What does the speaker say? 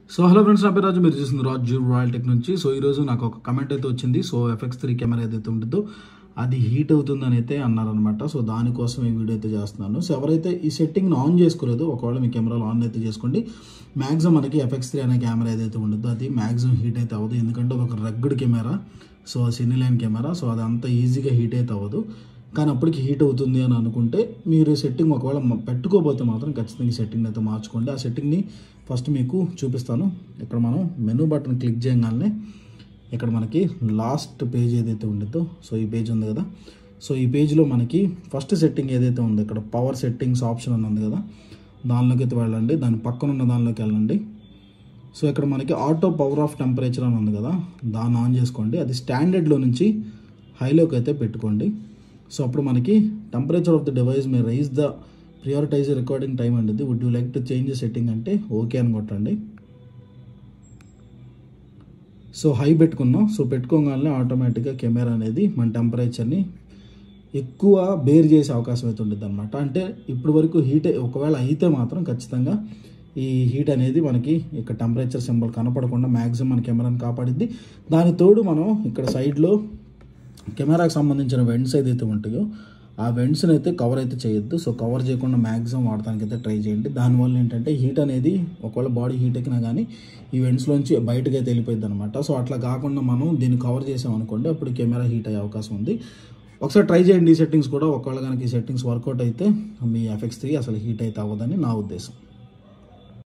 so hello friends నా పేరు రాజు మీరు చూస్తుంది రాజు రాయల్ టెక్ నుంచి సో ఈరోజు నాకు ఒక కమెంట్ అయితే వచ్చింది సో ఎఫెక్స్ త్రీ కెమెరా ఏదైతే ఉంటుందో అది హీట్ అవుతుందని అయితే అన్నారనమాట సో దానికోసం ఈ వీడియో అయితే చేస్తున్నాను సో ఎవరైతే ఈ సెట్టింగ్ని ఆన్ చేసుకోలేదో ఒకవేళ మీ కెమెరాలో ఆన్ అయితే చేసుకోండి మ్యాక్సిమం మనకి ఎఫెక్స్ త్రీ అనే కెమెరా ఏదైతే ఉంటుందో అది మ్యాక్సిమం హీట్ అయితే అవ్వదు ఎందుకంటే అది ఒక rugged camera so cine line camera so అది అంత ఈజీగా హీట్ అయితే అవ్వదు కానీ అప్పటికి హీట్ అవుతుంది అని అనుకుంటే మీరు సెట్టింగ్ ఒకవేళ మ- పెట్టుకోకపోతే మాత్రం ఖచ్చితంగా ఈ సెట్టింగ్ అయితే మార్చుకోండి ఆ సెట్టింగ్ని ఫస్ట్ మీకు చూపిస్తాను ఇక్కడ మనం మెనూ బటన్ క్లిక్ చేయగానే ఇక్కడ మనకి లాస్ట్ పేజ్ ఏదైతే ఉండిద్దో సో ఈ పేజ్ ఉంది కదా సో ఈ పేజ్లో మనకి ఫస్ట్ సెట్టింగ్ ఏదైతే ఉందో ఇక్కడ పవర్ సెట్టింగ్స్ ఆప్షన్ అని ఉంది కదా దానిలోకి అయితే వెళ్ళండి దాని పక్కన ఉన్న దానిలోకి వెళ్ళండి సో ఇక్కడ మనకి ఆటో పవర్ ఆఫ్ టెంపరేచర్ అని ఉంది కదా దాన్ని ఆన్ చేసుకోండి అది స్టాండర్డ్లో నుంచి హైలోకి అయితే పెట్టుకోండి సో అప్పుడు మనకి temperature of the device may raise the prioritize recording time అండి would you like to change setting అంటే ఓకే అని కొట్టండి సో హై పెట్టుకున్నాం సో పెట్టుకోగానే ఆటోమేటిక్గా కెమెరా అనేది మన టెంపరేచర్ని ఎక్కువ బేర్ చేసే అవకాశం అయితే ఉంటుంది అనమాట అంటే ఇప్పటి వరకు హీట్ ఒకవేళ అయితే మాత్రం ఖచ్చితంగా ఈ హీట్ అనేది మనకి ఇక్కడ టెంపరేచర్ సింబల్ కనపడకుండా మ్యాక్సిమం మన కెమెరాని కాపాడిద్ది దాని తోడు మనం ఇక్కడ సైడ్లో కెమెరాకి సంబంధించిన వెంట్స్ ఏదైతే ఉంటాయో ఆ వెంట్స్ని అయితే కవర్ అయితే చేయొద్దు సో కవర్ చేయకుండా మ్యాక్సిమం వాడటానికి అయితే ట్రై చేయండి దానివల్ల ఏంటంటే హీట్ అనేది ఒకవేళ బాడీ హీట్ ఎక్కినా కానీ ఈ వెంట్స్లోంచి బయటకు అయితే వెళ్ళిపోయింది అనమాట సో అట్లా కాకుండా మనం దీన్ని కవర్ చేసాం అనుకోండి అప్పుడు కెమెరా హీట్ అయ్యే అవకాశం ఉంది ఒకసారి ట్రై చేయండి ఈ సెట్టింగ్స్ కూడా ఒకవేళ కనుక ఈ సెట్టింగ్స్ వర్కౌట్ అయితే మీ ఎఫెక్ట్స్ త్రీ అసలు హీట్ అయితే అవ్వదని నా ఉద్దేశం